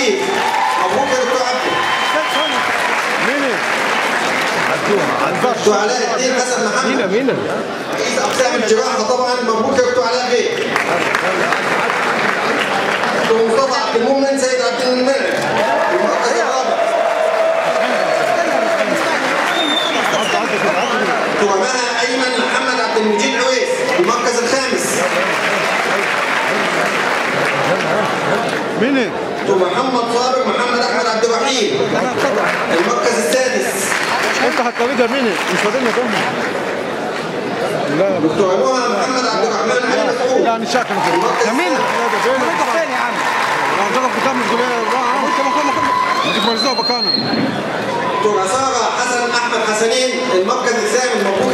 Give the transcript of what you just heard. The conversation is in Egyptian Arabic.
عبدي مبروك يا دكتور عبدي مين دكتور علاء الدين حسن محمد مين مين رئيس اقسام الجراحه طبعا مبروك يا دكتور علاء بيه دكتور مصطفى عبد المؤمن سيد عبد المنعم المركز الرابع دكتور مها ايمن محمد عبد المجيد عويس المركز الخامس مين دكتور محمد صابر محمد احمد عبد الرحيم المركز السادس افتح الطريقه مين مش فاضلنا كم لا دكتور نهى محمد عبد الرحمن علي مسعود لا مش شاكر المركز مين السابع. فين يا عم انا ضرب قدام الجوليه انت مكان مكان انت مرزوق بكانا دكتور عصارة حسن احمد حسنين المركز الثامن مبروك